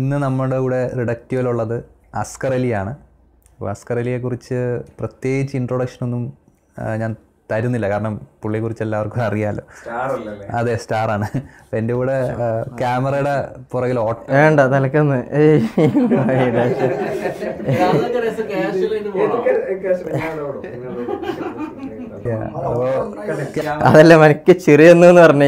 ഇന്ന് നമ്മുടെ കൂടെ റിഡക്റ്റീവിലുള്ളത് അസ്കർ അലിയാണ് അപ്പോൾ അസ്കർ അലിയെക്കുറിച്ച് പ്രത്യേകിച്ച് ഇൻട്രൊഡക്ഷൻ ഒന്നും ആ, ഞാൻ തരുന്നില്ല കാരണം പുള്ളിയെക്കുറിച്ച് എല്ലാവർക്കും അറിയാമല്ലോ അതെ സ്റ്റാറാണ് അപ്പം എൻ്റെ കൂടെ ആ, ക്യാമറയുടെ പുറകിൽ ഓട്ട വേണ്ട തലക്കന്ന് ഏയ് അപ്പോൾ അതല്ല മനക്ക് ചെറിയെന്ന് പറഞ്ഞു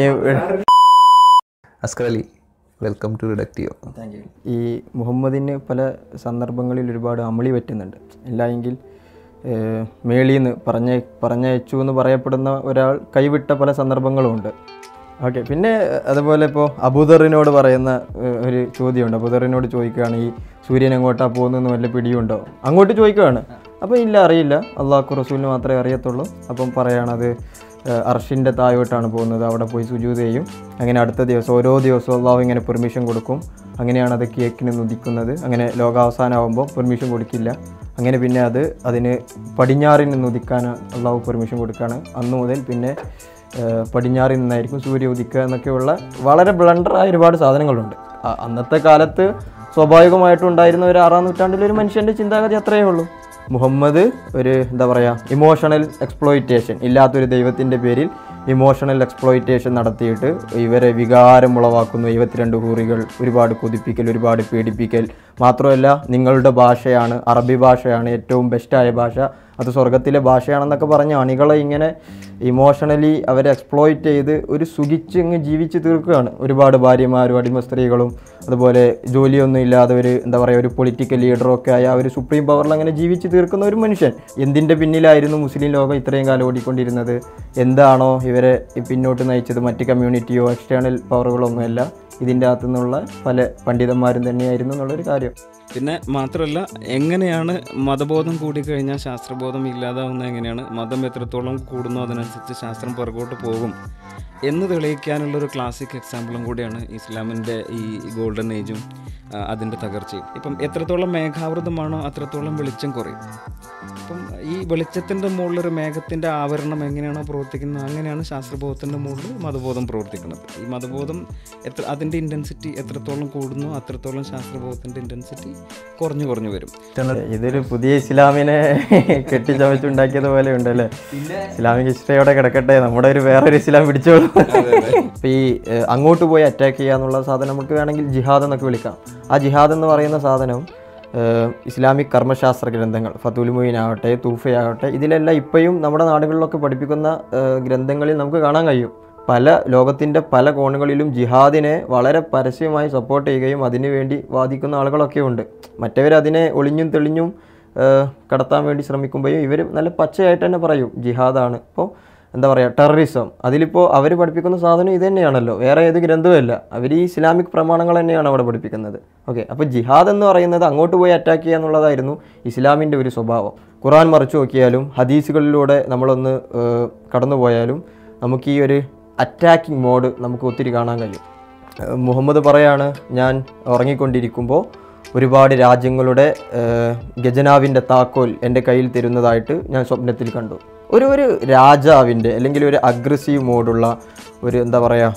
Askar Ali welcome to reductive ഈ മുഹമ്മദിന് പല സന്ദർഭങ്ങളിൽ ഒരുപാട് അമളി പറ്റുന്നുണ്ട് ഇല്ല എങ്കിൽ ഏഹ്, മേളീന്ന് പറഞ്ഞ പറഞ്ഞയച്ചു എന്ന് പറയപ്പെടുന്ന ഒരാൾ കൈവിട്ട പല സന്ദർഭങ്ങളുമുണ്ട് ഓക്കെ പിന്നെ അതുപോലെ ഇപ്പോൾ അബുദറിനോട് പറയുന്ന ഏഹ്, ഒരു ചോദ്യമുണ്ട് അബുദറിനോട് ചോദിക്കുകയാണ് ഈ സൂര്യൻ എങ്ങോട്ടാണ് പോകുന്നതെന്ന് വല്ല പിടിയുണ്ടോ അങ്ങോട്ട് ചോദിക്കുകയാണ് അപ്പോൾ ഇല്ല അറിയില്ല അള്ളാഹു റസൂലിന് മാത്രമേ അറിയത്തുള്ളൂ അപ്പം പറയണത് അർഷിൻ്റെ താഴോട്ടാണ് പോകുന്നത് അവിടെ പോയി സുജൂത് ചെയ്യും അങ്ങനെ അടുത്ത ദിവസം ഓരോ ദിവസവും അള്ളാഹു ഇങ്ങനെ പെർമിഷൻ കൊടുക്കും അങ്ങനെയാണ് അത് കേക്കിന് നുദിക്കുന്നത് അങ്ങനെ ലോകാവസാനമാകുമ്പോൾ പെർമിഷൻ കൊടുക്കില്ല അങ്ങനെ പിന്നെ അത് അതിന് പടിഞ്ഞാറിന് നുദിക്കാൻ അള്ളാഹു പെർമിഷൻ കൊടുക്കുകയാണ് അന്ന് മുതൽ പിന്നെ ഏഹ്, പടിഞ്ഞാറിൽ നിന്നായിരിക്കും സൂര്യ ഉദിക്കുക എന്നൊക്കെയുള്ള വളരെ ബ്ലണ്ടറായ ഒരുപാട് സാധനങ്ങളുണ്ട് അ- അന്നത്തെ കാലത്ത് സ്വാഭാവികമായിട്ടും ഉണ്ടായിരുന്ന ഒരു ആറാം നൂറ്റാണ്ടിലെ ഒരു മനുഷ്യൻ്റെ ചിന്താഗതി അത്രയേ ഉള്ളൂ മുഹമ്മദ് ഒരു എന്താ പറയുക ഇമോഷണൽ എക്സ്പ്ലോയിറ്റേഷൻ ഇല്ലാത്തൊരു ദൈവത്തിൻ്റെ പേരിൽ ഇമോഷണൽ എക്സ്പ്ലോയിറ്റേഷൻ നടത്തിയിട്ട് ഇവരെ വികാരം ഉളവാക്കുന്നു എഴുപത്തിരണ്ട് ഹൂറികൾ ഒരുപാട് കൊതിപ്പിക്കൽ ഒരുപാട് പേടിപ്പിക്കൽ മാത്രമല്ല നിങ്ങളുടെ ഭാഷയാണ് അറബി ഭാഷയാണ് ഏറ്റവും ബെസ്റ്റായ ഭാഷ അത് സ്വർഗത്തിലെ ഭാഷയാണെന്നൊക്കെ പറഞ്ഞ് അണികളെ ഇങ്ങനെ ഇമോഷണലി അവരെ എക്സ്പ്ലോയിറ്റ് ചെയ്ത് ഒരു സുഖിച്ച് ഇങ്ങ് ജീവിച്ച് തീർക്കുകയാണ് ഒരുപാട് ഭാര്യമാരും അടിമ സ്ത്രീകളും അതുപോലെ ജോലിയൊന്നും ഇല്ലാതെ ഒരു എന്താ പറയുക ഒരു പൊളിറ്റിക്കൽ ലീഡറും ഒക്കെ ആയ ഒരു സുപ്രീം പവറിൽ അങ്ങനെ ജീവിച്ച് തീർക്കുന്ന ഒരു മനുഷ്യൻ എന്തിൻ്റെ പിന്നിലായിരുന്നു മുസ്ലിം ലോകം ഇത്രയും കാലം ഓടിക്കൊണ്ടിരുന്നത് എന്താണോ ഇവരെ ഈ പിന്നോട്ട് നയിച്ചത് മറ്റ് കമ്മ്യൂണിറ്റിയോ എക്സ്റ്റേണൽ പവറുകളൊന്നുമല്ല ഇതിൻ്റെ അകത്തു നിന്നുള്ള പല പണ്ഡിതന്മാരും തന്നെയായിരുന്നു എന്നുള്ളൊരു കാര്യം പിന്നെ മാത്രമല്ല എങ്ങനെയാണ് മതബോധം കൂടിക്കഴിഞ്ഞാൽ ശാസ്ത്രബോധം ഇല്ലാതാവുന്നത് എങ്ങനെയാണ് മതം എത്രത്തോളം കൂടുന്നോ അതിനനുസരിച്ച് ശാസ്ത്രം പുറകോട്ട് പോകും എന്ന് തെളിയിക്കാനുള്ളൊരു ക്ലാസിക് എക്സാമ്പിളും കൂടിയാണ് ഇസ്ലാമിൻ്റെ ഈ ഗോൾഡൻ ഏജും ആ, അതിൻ്റെ തകർച്ചയും ഇപ്പം എത്രത്തോളം മേഘാവൃതമാണോ അത്രത്തോളം വെളിച്ചം കുറയും അപ്പം ഈ വെളിച്ചത്തിൻ്റെ മുകളിലൊരു മേഘത്തിൻ്റെ ആവരണം എങ്ങനെയാണോ പ്രവർത്തിക്കുന്നത് അങ്ങനെയാണ് ശാസ്ത്രബോധത്തിൻ്റെ മുകളിൽ മതബോധം പ്രവർത്തിക്കുന്നത് ഈ മതബോധം എത്ര അതിൻ്റെ ഇൻറ്റൻസിറ്റി എത്രത്തോളം കൂടുന്നു അത്രത്തോളം ശാസ്ത്രബോധത്തിൻ്റെ ഇൻറ്റൻസിറ്റി കുറഞ്ഞു കുറഞ്ഞു വരും ഇതൊരു പുതിയ ഇസ്ലാമിനെ കെട്ടിച്ചമച്ചുണ്ടാക്കിയത് പോലെ ഉണ്ടല്ലേ ഇസ്ലാമിക് ഹിസ്റ്ററിയോടെ കിടക്കട്ടെ നമ്മുടെ ഒരു വേറൊരു ഇസ്ലാം പിടിച്ചോളൂ അപ്പൊ ഈ ഏഹ്, അങ്ങോട്ട് പോയി അറ്റാക്ക് ചെയ്യുക എന്നുള്ള സാധനം നമുക്ക് വേണമെങ്കിൽ ജിഹാദ് എന്നൊക്കെ വിളിക്കാം ആ ജിഹാദ് എന്ന് പറയുന്ന സാധനം ഏഹ്, ഇസ്ലാമിക് കർമ്മശാസ്ത്ര ഗ്രന്ഥങ്ങൾ ഫത്തുൽമുയിൻ ആവട്ടെ തൂഫയാവട്ടെ ഇതിലെല്ലാം ഇപ്പോഴും നമ്മുടെ നാടുകളിലൊക്കെ പഠിപ്പിക്കുന്ന ഏഹ്, ഗ്രന്ഥങ്ങളിൽ നമുക്ക് കാണാൻ കഴിയും പല ലോകത്തിൻ്റെ പല കോണുകളിലും ജിഹാദിനെ വളരെ പരസ്യമായി സപ്പോർട്ട് ചെയ്യുകയും അതിനുവേണ്ടി വാദിക്കുന്ന ആളുകളൊക്കെ ഉണ്ട് മറ്റവർ അതിനെ ഒളിഞ്ഞും തെളിഞ്ഞും ഏഹ്, കടത്താൻ വേണ്ടി ശ്രമിക്കുമ്പോഴും ഇവർ നല്ല പച്ചയായിട്ട് തന്നെ പറയും ജിഹാദാണ് ഇപ്പോൾ എന്താ പറയുക ടെററിസം അതിലിപ്പോൾ അവർ പഠിപ്പിക്കുന്ന സാധനം ഇത് തന്നെയാണല്ലോ വേറെ ഏത് ഗ്രന്ഥവുമല്ല അവർ ഈ ഇസ്ലാമിക് പ്രമാണങ്ങൾ തന്നെയാണ് അവിടെ പഠിപ്പിക്കുന്നത് ഓക്കെ അപ്പോൾ ജിഹാദ് എന്ന് പറയുന്നത് അങ്ങോട്ട് പോയി അറ്റാക്ക് ചെയ്യുക എന്നുള്ളതായിരുന്നു ഇസ്ലാമിൻ്റെ ഒരു സ്വഭാവം ഖുറാൻ മറിച്ചു നോക്കിയാലും ഹദീസുകളിലൂടെ നമ്മളൊന്ന് ഏഹ്, കടന്നു പോയാലും നമുക്ക് ഈ ഒരു അറ്റാക്കിംഗ് മോഡ് നമുക്ക് ഒത്തിരി കാണാൻ കഴിയും ഏഹ് മുഹമ്മദ് പറയാണ് ഞാൻ ഉറങ്ങിക്കൊണ്ടിരിക്കുമ്പോൾ ഒരുപാട് രാജ്യങ്ങളുടെ ഏഹ്, ഖജനാവിൻ്റെ താക്കോൽ എൻ്റെ കയ്യിൽ തരുന്നതായിട്ട് ഞാൻ സ്വപ്നത്തിൽ കണ്ടു ഒരു ഒരു രാജാവിൻ്റെ അല്ലെങ്കിൽ ഒരു അഗ്രസീവ് മോഡുള്ള ഒരു എന്താ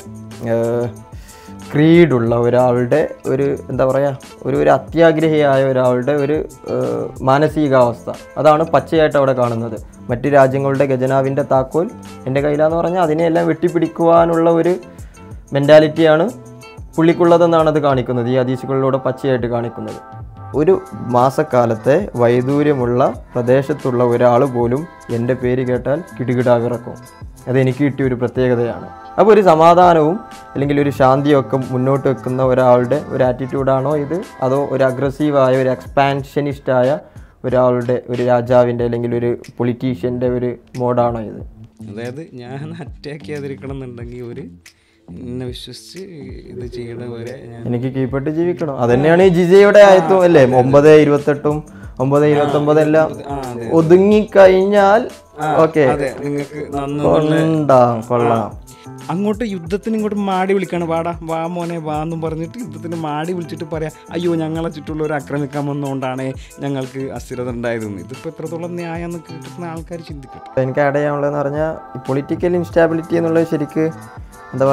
പറയുക ക്രീഡുള്ള ഒരാളുടെ ഒരു എന്താ പറയുക ഒരു ഒരു അത്യാഗ്രഹിയായ ഒരാളുടെ ഒരു ഏഹ്, മാനസികാവസ്ഥ അതാണ് പച്ചയായിട്ട് അവിടെ കാണുന്നത് മറ്റ് രാജ്യങ്ങളുടെ ഖജനാവിൻ്റെ താക്കോൽ എൻ്റെ കയ്യിലാന്ന് പറഞ്ഞാൽ അതിനെയെല്ലാം വെട്ടിപ്പിടിക്കുവാനുള്ള ഒരു മെൻറ്റാലിറ്റിയാണ് പുള്ളിക്കുള്ളതെന്നാണ് അത് കാണിക്കുന്നത് ഈ ഹദീസുകളിലൂടെ പച്ചയായിട്ട് കാണിക്കുന്നത് ഒരു മാസക്കാലത്തെ വൈദൂര്യമുള്ള പ്രദേശത്തുള്ള ഒരാൾ പോലും എൻ്റെ പേര് കേട്ടാൽ കിടുകിടാ വിറക്കും അതെനിക്ക് കിട്ടിയ ഒരു പ്രത്യേകതയാണ് അപ്പോൾ ഒരു സമാധാനവും അല്ലെങ്കിൽ ഒരു ശാന്തിയൊക്കെ മുന്നോട്ട് വെക്കുന്ന ഒരാളുടെ ഒരു ആറ്റിറ്റ്യൂഡാണോ ഇത് അതോ ഒരു അഗ്രസീവായ ഒരു എക്സ്പാൻഷനിസ്റ്റായ ഒരാളുടെ ഒരു രാജാവിൻ്റെ അല്ലെങ്കിൽ ഒരു പൊളിറ്റീഷ്യൻ്റെ ഒരു മോഡാണോ ഇത് അതായത് ഞാൻ അറ്റാക്ക് ചെയ്യാതിരിക്കണം എന്നുണ്ടെങ്കിൽ ഒരു എന്നെ വിശ്വസിച്ച് ഇത് ചെയ്യണ വരെ ഞാൻ എനിക്ക് കീഴ്പ്പെട്ട് ജീവിക്കണം അതന്നെയാണ് ഈ ജിജയുടെ ആയത്തും അല്ലേ ഒമ്പത് ഇരുപത്തെട്ടും ഒമ്പത് ഇരുപത്തൊമ്പത് എല്ലാം ഒതുങ്ങിക്കഴിഞ്ഞാൽ ഓക്കെ അതെ നിങ്ങൾക്ക് നന്ന് കൊണ്ടാം കൊള്ളാം അങ്ങോട്ട് യുദ്ധത്തിന് ഇങ്ങോട്ട് മാടി വിളിക്കാണ് വാടാ വാ മോനെ വാ എന്നും പറഞ്ഞിട്ട് യുദ്ധത്തിന് മാടി വിളിച്ചിട്ട് പറയാം അയ്യോ ഞങ്ങളെ ചുറ്റുള്ളവർ ആക്രമിക്കാൻ വന്നുകൊണ്ടാണ് ഞങ്ങൾക്ക് അസ്ഥിരത ഉണ്ടായതെന്ന് ഇതിപ്പോൾ എത്രത്തോളം ന്യായം എന്ന് കേട്ടിരുന്ന ആൾക്കാർ ചിന്തിക്കട്ടെ എനിക്ക് ആഡ് ചെയ്യാനുള്ളതെന്ന് പറഞ്ഞാൽ ഈ പൊളിറ്റിക്കൽ ഇൻസ്റ്റാബിലിറ്റി എന്നുള്ളത് ശരിക്ക് എന്താ പറയുക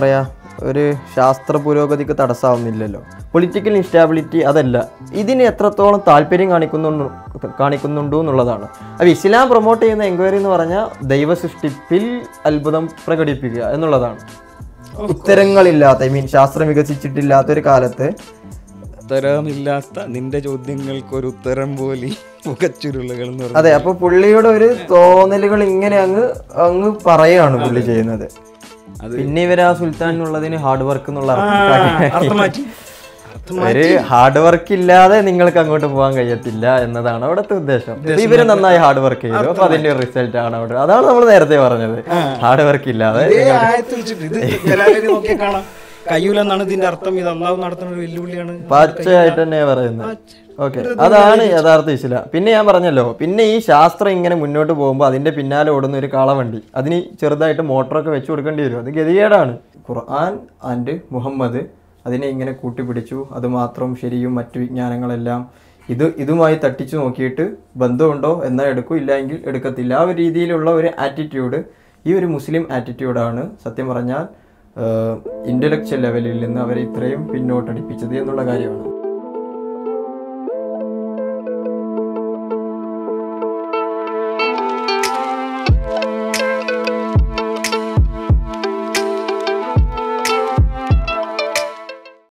ഒരു ശാസ്ത്ര പുരോഗതിക്ക് തടസ്സമാവുന്നില്ലല്ലോ പൊളിറ്റിക്കൽ ഇൻസ്റ്റാബിലിറ്റി അതല്ല ഇതിന് എത്രത്തോളം താല്പര്യം കാണിക്കുന്നുണ്ടോ കാണിക്കുന്നുണ്ടോ എന്നുള്ളതാണ് അപ്പോൾ ഇസ്ലാം പ്രൊമോട്ട് ചെയ്യുന്ന എൻക്വയറി എന്ന് പറഞ്ഞാൽ ദൈവ സൃഷ്ടിപ്പിൽ അത്ഭുതം പ്രകടിപ്പിക്കുക എന്നുള്ളതാണ് ഉത്തരങ്ങളില്ലാത്ത ഐ മീൻ ശാസ്ത്രം വികസിച്ചിട്ടില്ലാത്ത ഒരു കാലത്ത് ഉത്തരമില്ലാത്ത നിന്റെ ചോദ്യങ്ങൾക്ക് ഒരു ഉത്തരം പോലെ മുഖച്ചുരുളുകൾ എന്ന് പറഞ്ഞു അതെ അപ്പൊ പുള്ളിയുടെ ഒരു തോന്നലുകൾ ഇങ്ങനെ അങ്ങ് അങ്ങ് പറയാണ് പുള്ളി ചെയ്യുന്നത് പിന്നെ ഇവര് ആ സുൽത്താൻ എന്നുള്ളതിന് ഹാർഡ് വർക്ക് എന്നുള്ള അർത്ഥം മാറ്റി ഒരു ഹാർഡ് വർക്ക് ഇല്ലാതെ നിങ്ങൾക്ക് അങ്ങോട്ട് പോകാൻ കഴിയത്തില്ല എന്നതാണ് അവിടുത്തെ ഉദ്ദേശം ഇത് ഇവര് നന്നായി ഹാർഡ് വർക്ക് ചെയ്തു അപ്പൊ അതിന്റെ ഒരു റിസൾട്ട് ആണ് അവിടെ അതാണ് നമ്മൾ നേരത്തെ പറഞ്ഞത് ഹാർഡ് വർക്ക് ഇല്ലാതെ ഇതേ ആയത്ത് വെച്ചിട്ട് ഇത് ജലാലി നോക്കിയാൽ കാണാം കയ്യൂലെന്നാണ് ഇതിന്റെ അർത്ഥം ഇത് അള്ളാഹു നടത്തുന്ന ഒരു വെല്ലുവിളിയാണ് പച്ചയായിട്ട് തന്നെ പറയുന്നത് ഓക്കെ അതാണ് യഥാർത്ഥ ഇസ്ലാം പിന്നെ ഞാൻ പറഞ്ഞല്ലോ പിന്നെ ഈ ശാസ്ത്രം ഇങ്ങനെ മുന്നോട്ട് പോകുമ്പോൾ അതിന്റെ പിന്നാലെ ഓടുന്ന ഒരു കാളവണ്ടി അതിന് ചെറുതായിട്ട് മോട്ടറൊക്കെ വെച്ച് കൊടുക്കേണ്ടി വരും അത് ഗതികേടാണ് ഖുർആൻ ആൻഡ് മുഹമ്മദ് അതിനെ ഇങ്ങനെ കൂട്ടിപ്പിടിച്ചു അത് മാത്രം ശരിയും മറ്റു വിജ്ഞാനങ്ങളെല്ലാം ഇത് ഇതുമായി തട്ടിച്ചു നോക്കിയിട്ട് ബന്ധമുണ്ടോ എന്നാൽ എടുക്കും ഇല്ലെങ്കിൽ എടുക്കത്തില്ല ആ ഒരു രീതിയിലുള്ള ഒരു ആറ്റിറ്റ്യൂഡ് ഈ ഒരു മുസ്ലിം ആറ്റിറ്റ്യൂഡാണ് സത്യം പറഞ്ഞാൽ ഇൻ്റലക്ച്വൽ ലെവലിൽ നിന്ന് അവരെ ഇത്രയും പിന്നോട്ടടിപ്പിച്ചത് എന്നുള്ള കാര്യമാണ്